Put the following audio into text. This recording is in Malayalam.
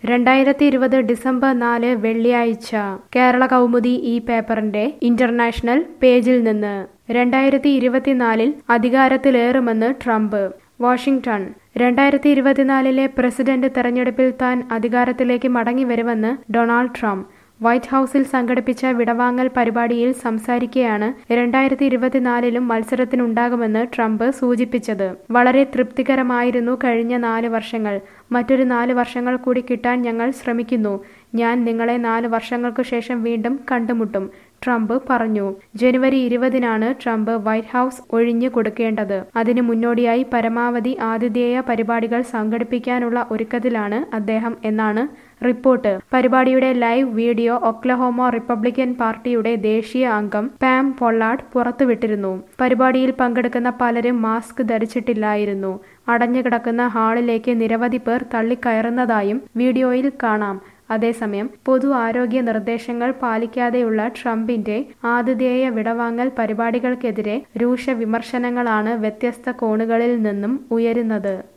രണ്ടായിരത്തി ഇരുപത് ഡിസംബർ നാല് വെള്ളിയാഴ്ച കേരള കൗമുദി ഈ പേപ്പറിന്റെ ഇന്റർനാഷണൽ പേജിൽ നിന്ന് രണ്ടായിരത്തി ഇരുപത്തിനാലിൽ അധികാരത്തിലേറുമെന്ന് ട്രംപ് വാഷിംഗ്ടൺ രണ്ടായിരത്തി ഇരുപത്തിനാലിലെ പ്രസിഡന്റ് തെരഞ്ഞെടുപ്പിൽ താൻ അധികാരത്തിലേക്ക് മടങ്ങി വരുമെന്ന് ഡൊണാൾഡ് ട്രംപ് വൈറ്റ് ഹൌസിൽ സംഘടിപ്പിച്ച വിടവാങ്ങൽ പരിപാടിയിൽ സംസാരിക്കെയാണ് രണ്ടായിരത്തി ഇരുപത്തിനാലിലും മത്സരത്തിനുണ്ടാകുമെന്ന് ട്രംപ് സൂചിപ്പിച്ചത് വളരെ തൃപ്തികരമായിരുന്നു കഴിഞ്ഞ നാല് വർഷങ്ങൾ മറ്റൊരു നാല് വർഷങ്ങൾ കൂടി കിട്ടാൻ ഞങ്ങൾ ശ്രമിക്കുന്നു ഞാൻ നിങ്ങളെ നാല് വർഷങ്ങൾക്കു ശേഷം വീണ്ടും കണ്ടുമുട്ടും ട്രംപ് പറഞ്ഞു ജനുവരി ഇരുപതിനാണ് ട്രംപ് വൈറ്റ് ഹൌസ് ഒഴിഞ്ഞു കൊടുക്കേണ്ടത് അതിനു മുന്നോടിയായി പരമാവധി ആതിഥേയ പരിപാടികൾ സംഘടിപ്പിക്കാനുള്ള ഒരുക്കത്തിലാണ് അദ്ദേഹം എന്നാണ് റിപ്പോർട്ട് പരിപാടിയുടെ ലൈവ് വീഡിയോ ഒക്ലഹോമോ റിപ്പബ്ലിക്കൻ പാർട്ടിയുടെ ദേശീയ അംഗം പാം പൊള്ളാഡ് പുറത്തുവിട്ടിരുന്നു പരിപാടിയിൽ പങ്കെടുക്കുന്ന പലരും മാസ്ക് ധരിച്ചിട്ടില്ലായിരുന്നു അടഞ്ഞുകിടക്കുന്ന ഹാളിലേക്ക് നിരവധി പേർ തള്ളിക്കയറുന്നതായും വീഡിയോയിൽ കാണാം അതേസമയം പൊതു ആരോഗ്യ നിർദ്ദേശങ്ങൾ പാലിക്കാതെയുള്ള ട്രംപിന്റെ ആതിഥേയ വിടവാങ്ങൽ പരിപാടികൾക്കെതിരെ രൂക്ഷ വിമർശനങ്ങളാണ് വ്യത്യസ്ത കോണുകളിൽ നിന്നും ഉയരുന്നത്